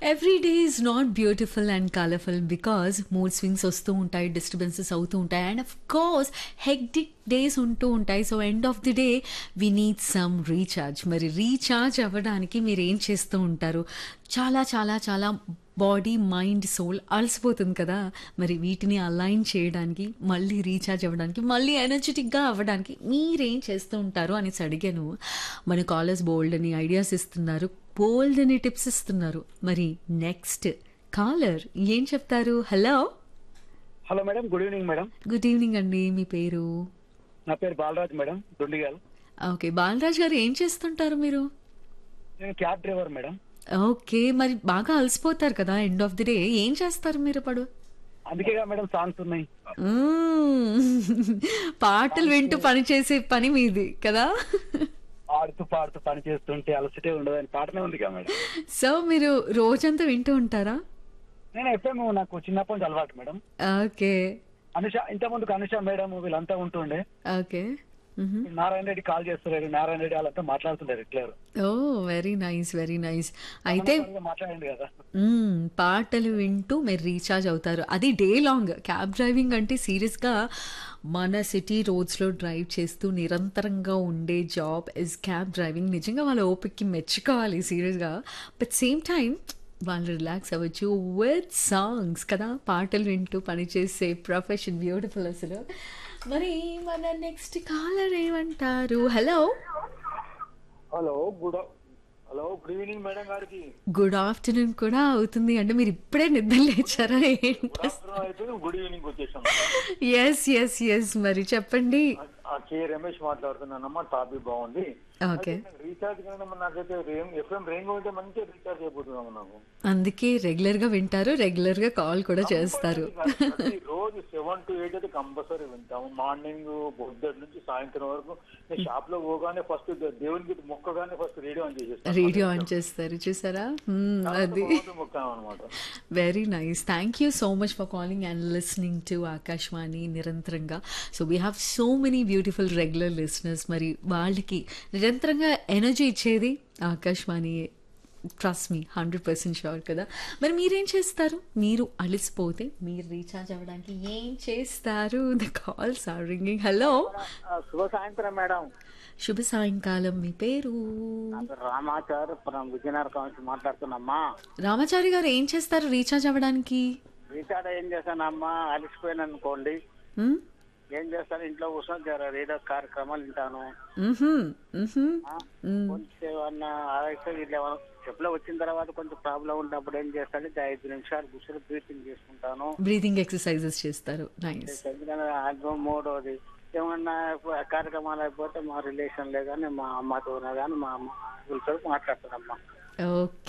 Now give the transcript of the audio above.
Every day is not beautiful and colourful because mood swings వస్తూ ఉంటాయి disturbances అవుతూ ఉంటాయి and of course hectic days ఉంటూ ఉంటాయి so end of the day we need some recharge మరి recharge అవ్వడానికి మీరు ఏం చేస్తూ ఉంటారు చాలా చాలా చాలా బాడీ మైండ్ సోల్ అలసిపోతుంది కదా మరి వీటిని అలైన్ చేయడానికి మళ్ళీ రీఛార్జ్ అవ్వడానికి మళ్ళీ ఎనర్జెటిక్గా అవ్వడానికి మీరేం చేస్తూ ఉంటారు అనేసి అడిగాను మన కాలేజ్ బోల్డ్ అని ఐడియాస్ ఇస్తున్నారు బోల్డ్ అని టిప్స్ ఇస్తున్నారు మరి నెక్స్ట్ కాలర్ ఏం చెప్తారు hello hello madam good evening madam good evening అండి మీ పేరు నా పేరు బాలరాజ్ మేడం దొండిగాల్ ఓకే బాలరాజ్ గారు ఏం చేస్తుంటారు మీరు నేను క్యాబ్ డ్రైవర్ మేడం ఓకే మరి బాగా అలసిపోతారు కదా ఎండ్ ఆఫ్ ది డే ఏం చేస్తారు మీరు ఇప్పుడు అందుకేగా మేడం సాంగ్స్ ఉన్నాయి మ్మ్. పాటలు వింటూ పని చేసే పని మీది కదా ఆడుతూ పాడుతూ పని చేస్తుంటే అలసటే ఉండదని పాటనే ఉందిగా మేడం సో మీరు రోజంతా వింటూ ఉంటారా నేను ఎఫ్ఎం నాకు చిన్నప్పటి నుంచి అలవాటు మేడం ఓకే అనుష ఇంత ముందుకు అనుష మేడం వీళ్ళంతా ఉంటుండే ఓకే మ్మ్. నారాయణ రెడ్డి కాల్ చేస్తున్నారు నారాయణ రెడ్డి వాళ్ళంతా మాట్లాడుతుండే regular oh very nice very nice అయితే మాట్లాడండి కదా మ్మ్, పాటలు వింటూ మీరు రీఛార్జ్ అవుతారు అది డే లాంగ్ క్యాబ్ డ్రైవింగ్ అంటే సీరియస్గా మన సిటీ రోడ్స్లో డ్రైవ్ చేస్తూ నిరంతరంగా ఉండే జాబ్ ఇస్ క్యాబ్ డ్రైవింగ్ నిజంగా వాళ్ళ ఓపిక్కి మెచ్చుకోవాలి సీరియస్గా బట్ సేమ్ టైం వాళ్ళు రిలాక్స్ అవ్వచ్చు విత్ సాంగ్స్ కదా పాటలు వింటూ పనిచేసే ప్రొఫెషన్ బ్యూటిఫుల్ అసలు మరి మన నెక్స్ట్ కాలర్ ఏమంటారు hello hello good hello good evening madam గారికి గుడ్ ఆఫ్టర్నూన్ కూడా అవుతుంది అంటే మీరు ఇప్పుడే నిద్ర లేచారా ఏంటి అయితే గుడ్ ఈవినింగ్ వచ్చేసాం ఎస్ ఎస్ ఎస్ మరి చెప్పండి కే రమేష్ మాట్లాడుతున్నానమ్మా టాపిక్ బాగుంది ఓకే రీఛార్జ్ కానీ నాకైతే ఎఫ్ఎం రేంజ్ ఉంటే మంచిగా రీఛార్జ్ అయిపోతున్నాము నాకు అందుకే రెగ్యులర్ గా వింటారు రెగ్యులర్ గా కాల్ కూడా చేస్తారు ప్రతి రోజు సెవెన్ టు ఎయిట్ అయితే కంపల్సరీ వింటాము మార్నింగ్ పొద్దున్న నుంచి సాయంత్రం వరకు నేను షాప్ లో పోగానే ఫస్ట్ దేవునికి మొక్కగానే ఫస్ట్ రేడియో ఆన్ చేసేస్తాను రేడియో ఆన్ చేస్తారు చూసారా Hmm, అది మొక్కాం అనమాట very nice thank you so much for calling and listening to Akashvani నిరంతరంగా so we have so many beautiful regular listeners మరి వాళ్ళకి నిరంతరంగా ఎనర్జీ ఇచ్చేది ఆకాశవాణి ట్రస్ట్ మీ హండ్రెడ్ పర్సెంట్ షూర్ కదా మరి మీరేం చేస్తారు మీరు అలసిపోతే మీరు రీఛార్జ్ అవ్వడానికి ఏం చేస్తారు the calls are ringing hello శుభ సాయంత్రం మేడం శుభ సాయంకాలం మీ పేరు రామాచార్ మనం విజయనగరం నుంచి మాట్లాడుతున్నామ్మా రామాచారి గారు ఏం చేస్తారు రీఛార్జ్ అవ్వడానికి రీఛార్జ్ ఏం చేశానమ్మా అలసిపోయాను అనుకోండి Hmm? ఏం చేస్తాను ఇంట్లో కూర్చొని జర రేడియో కార్యక్రమాలు వింటాను Mhm. Mhm. కొంచెం ఏమన్నా ఆరోగ్య ఇట్లా ఏమన్నా చెప్పులో వచ్చిన తర్వాత కొంచెం ప్రాబ్లం ఉన్నప్పుడు ఏం చేస్తానంటే ఐదు నిమిషాలు కూర్చొని బ్రీతింగ్ చేసుకుంటాను బ్రీతింగ్ ఎక్సర్సైజెస్ చేస్తారు నైస్ ఎందుకంటే ఆల్బమ్ మూడోది ఏమన్నా కార్యక్రమాలు అయిపోతే మా రిలేషన్లే కానీ మా అమ్మతో కానీ మా అమ్మ మాట్లాడుతున్నామ్మా ఓకే